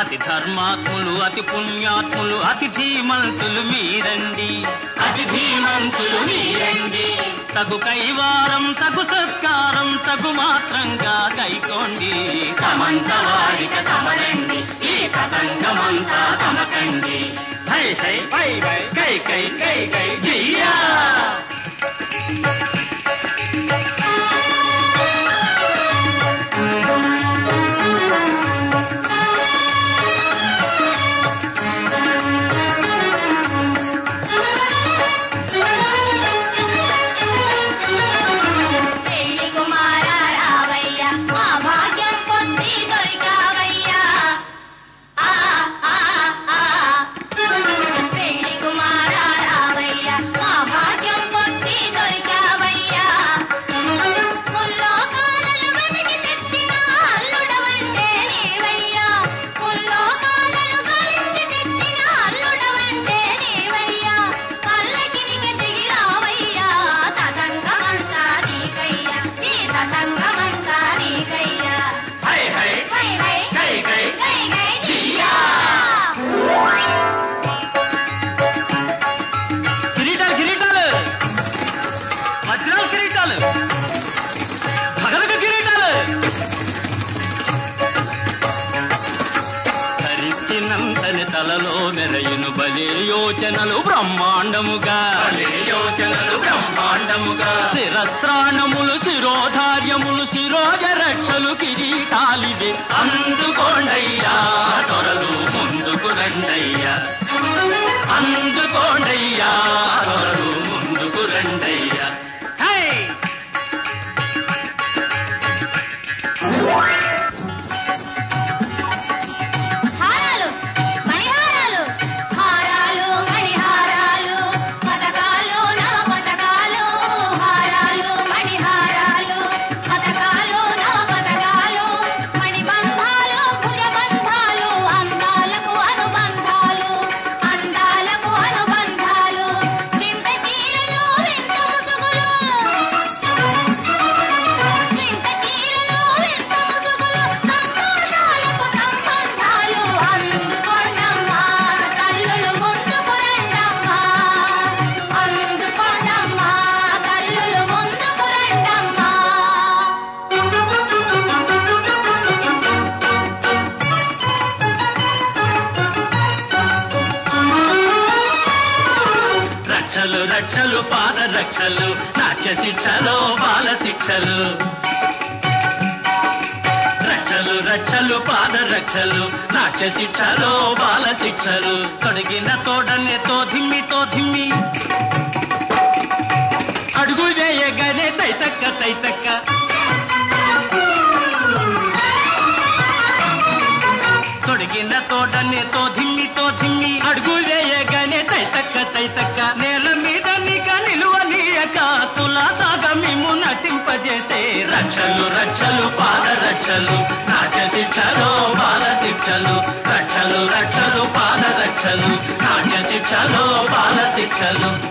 అతి ధర్మాత్ములు అతి పుణ్యాత్ములు అతి ధీమంతులు మీరండి అతి ధీమంతులు మీరండి తగు కైవారం తగు సత్కారం తగు మాత్రంగా కైకోండి తమంత వాడిక తమరండి ఈ తతంగమంతా తమకండి హై హై పై పై కై కై కై కై జియా పెళ్లి కుమార రావయ్య మా భాగ్యం కొద్ది దొరికావయ్యా ఆ ఆ ఆ పెళ్లి కుమార రావయ్య మా భాగ్యం కొద్ది దొరికావయ్యా ముల్లో కాలలు వెతికి తెచ్చిన అల్లుడవంటే నీవయ్యా ముల్లో కాలలు గలించి తెచ్చిన అల్లుడవంటే నీవయ్యా పల్లకినికి దిగి రావయ్యా తతంగమంతా నీకయ్యా ఈ తతంగమంతా నీకయ్యా హై హై హై హై కై కై హై హై జియా కిరీటాలు కిరీటాలు వజ్రాల కిరీటాలు భగవత కిరీటాలు ధరించినంతని తలలో మెరయును బలే యోచనలు బ్రహ్మాండముగా భలే యోచనలు బ్రహ్మాండముగా శిరస్త్రాణములు శిరోధార్యములు శిరోజ రక్షలు కిరీటాలివే అందుకోండయ్యా త్వరలు ముందుకు రండయ్యా అందుకోండయ్యా త్వరలు ముందుకు రండయ్యా హై హారాలు మణిహారాలు హారాలు మణిహారాలు పతకాలు నవ పతకాలు హారాలు మణిహారాలు పతకాలు నవ పతకాలు మణిబంధాలు భుజబంధాలు అందాలకు అనుబంధాలు అందాలకు అనుబంధాలు చింత తీరలో వింత ముసుగులు చింత తీరలో వింత ముసుగులు సంతోషాలకు సంబంధాలు అందుకోండమ్మా కల్లులు ముందుకు రండమ్మా అందుకోండమ్మా కల్లులు ముందుకు రండమ్మా రక్షలు రక్షలు పాద రక్షలు నాట్య శిక్షలు బాల శిక్షలు రక్షలు రక్షలు పాద రక్షలు నాట్య శిక్షలు బాల శిక్షలు తొడిగిన తోడనే తో ధిమ్మి తో ధిమ్మి అడుగు వేయగానే తైతక్క తైతక్క తొడిగిన తోడనే తో ధిమ్మి తో ధిమ్మి అడుగు వేయగానే తైతక్క తైతక్క నేల మీద నిక నిలువనీయక తులా సాగ మిమ్ము నటింపజేసే రక్షలు రక్షలు పాద రక్షలు నాట్య శిక్షలు బాల శిక్షలు రక్షలు రక్షలు పాద రక్షలు నాట్య శిక్షలు బాల శిక్షలు